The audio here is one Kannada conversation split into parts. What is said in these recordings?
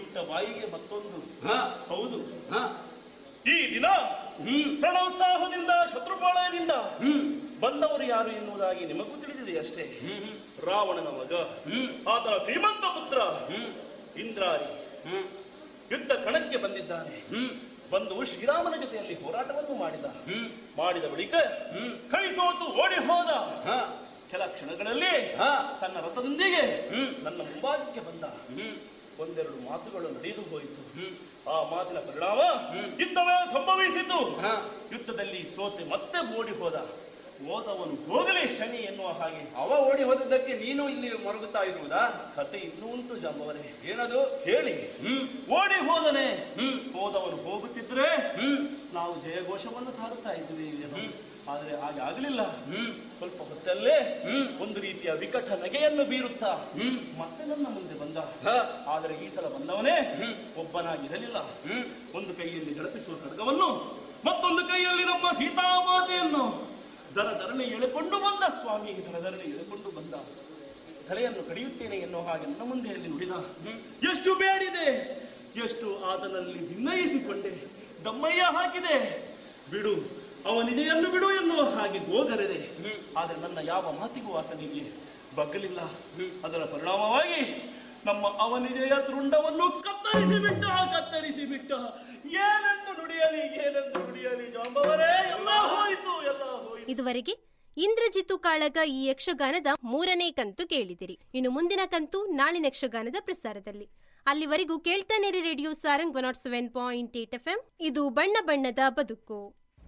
ಬಿಟ್ಟ ಬಾಯಿಗೆ ಮತ್ತೊಂದು ಹ, ಹೌದು ಹ, ಈ ದಿನ ಹ್ಮ್ ಪ್ರಣೋತ್ಸಾಹದಿಂದ ಶತ್ರುಪಾಳಯದಿಂದ ಹ್ಮ್ ಬಂದವರು ಯಾರು ಎನ್ನುವುದಾಗಿ ನಿಮಗೂ ತಿಳಿದಿದೆ ಅಷ್ಟೇ ಹ್ಮ್ ರಾವಣನ ಮಗ ಹ್ಮ್ ಆತನ ಶ್ರೀಮಂತ ಪುತ್ರ ಹ್ಮ್ ಇಂದ್ರಾರಿ ಹ್ಮ್ ಯುದ್ಧ ಕಣಕ್ಕೆ ಬಂದಿದ್ದಾನೆ ಹ್ಮ್ ಬಂದು ಶ್ರೀರಾಮನ ಜೊತೆಯಲ್ಲಿ ಹೋರಾಟವನ್ನು ಮಾಡಿದ ಹ್ಮ್ ಮಾಡಿದ ಬಳಿಕ ಹ್ಮ್ ಕೈ ಸೋತು ಓಡಿ ಹೋದ ಹ, ಕೆಲ ಕ್ಷಣಗಳಲ್ಲಿ ಹ, ತನ್ನ ರಥದೊಂದಿಗೆ ಹ್ಮ್. ನನ್ನ ಮುಂಭಾಗಕ್ಕೆ ಬಂದ ಹ್ಮ್ ಒಂದೆರಡು ಮಾತುಗಳು ನಡೆದು ಹೋಯಿತು ಹ್ಮ್ ಆ ಮಾತಿನ ಪರಿಣಾಮ ಹ್ಮ್. ಯುದ್ಧವೇ ಸಂಭವಿಸಿತು ಹ. ಯುದ್ಧದಲ್ಲಿ ಸೋತೆ ಮತ್ತೆ ಓಡಿ ಹೋದ ಹೋದವನು ಹೋಗಲಿ ಶನಿ ಎನ್ನುವ ಹಾಗೆ ಅವ ಓಡಿ ಹೋದದ್ದಕ್ಕೆ ನೀನು ಇಲ್ಲಿ ಮರುಗುತ್ತಾ ಇರುವುದಾ ಕತೆ ಇನ್ನೂ ಉಂಟು ಜಾಂಬವರೇ ಏನದು ಕೇಳಿ ಹ್ಮ್ ಓಡಿ ಹೋದನೆ ಹ್ಮ್ ಹೋದವನು ಹೋಗುತ್ತಿದ್ರೆ ಹ್ಮ್ ನಾವು ಜಯಘೋಷವನ್ನು ಸಾರುತ್ತಾ ಇದ್ವಿ ಏನೋ. ಆದ್ರೆ ಹಾಗೆ ಆಗಲಿಲ್ಲ ಹ್ಮ್ ಸ್ವಲ್ಪ ಹೊತ್ತಲ್ಲೇ ಹ್ಮ್. ಒಂದು ರೀತಿಯ ವಿಕಟ ನಗೆಯನ್ನು ಬೀರುತ್ತಾ ಹ್ಮ್. ಮತ್ತೆ ನನ್ನ ಮುಂದೆ ಬಂದ ಹ, ಆದರೆ ಈ ಸಲ ಬಂದವನೇ ಹ್ಮ್. ಒಬ್ಬನಾಗಿರಲಿಲ್ಲ ಹ್ಮ್ ಒಂದು ಕೈಯಲ್ಲಿ ಜಡಪಿಸುವ ಖಡ್ಗವನ್ನು ಮತ್ತೊಂದು ಕೈಯಲ್ಲಿ ನಮ್ಮ ಸೀತಾಮಾತೆಯನ್ನು ದರ ದರನೆ ಎಳೆಕೊಂಡು ಬಂದ ಸ್ವಾಮಿ ದರ ದರನೆ ಎಳೆಕೊಂಡು ಬಂದ ತಲೆಯನ್ನು ಕಡಿಯುತ್ತೇನೆ ಎನ್ನುವ ಹಾಗೆ ನನ್ನ ಮುಂದೆಯಲ್ಲಿ ನುಡಿದ ಎಷ್ಟು ಬೇಡಿದೆ ಎಷ್ಟು ಆತನಲ್ಲಿ ಭಿನ್ನಯಿಸಿಕೊಂಡೆ ದಮ್ಮಯ್ಯ ಹಾಕಿದೆ ಬಿಡು ಅವ ನಿಜೆಯನ್ನು ಬಿಡು ಎನ್ನುವ ಹಾಗೆ ಗೋಗರೆದೆ ಆದರೆ ನನ್ನ ಯಾವ ಮಾತಿಗೂ ಆತನಿಗೆ ಬಗ್ಗಲಿಲ್ಲ ಅದರ ಪರಿಣಾಮವಾಗಿ ನಮ್ಮ ಅವನಿಜೆಯ ತೃಂಡವನ್ನು ಕತ್ತರಿಸಿ ಬಿಟ್ಟ ಕತ್ತರಿಸಿ ಬಿಟ್ಟ ಏನೆಂದು ನುಡಿಯಲಿ ಏನೆಂದು ನುಡಿಯಲಿ ಜಾಂಬವರೇ ಎಲ್ಲ ಹೋಯಿತು ಎಲ್ಲ ಹೋಯಿತು ಇದುವರೆಗೆ ಇಂದ್ರಜಿತ್ತು ಕಾಳಗ ಈ ಯಕ್ಷಗಾನದ ಮೂರನೇ ಕಂತು ಕೇಳಿದಿರಿ ಇನ್ನು ಮುಂದಿನ ಕಂತು ನಾಳಿನ ಯಕ್ಷಗಾನದ ಪ್ರಸಾರದಲ್ಲಿ ಅಲ್ಲಿವರೆಗೂ ಕೇಳ್ತಾನೆರಿ radio Saarang one nought seven point eight F ಇದು ಬಣ್ಣ ಬಣ್ಣದ ಬದುಕು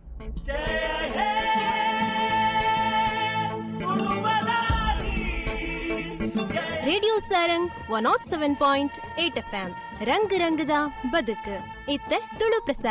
radio Saarang one nought seven point eight F ರಂಗ ರಂಗದ ಬದುಕು ಇತ್ತ ತುಳು ಪ್ರಸಾರ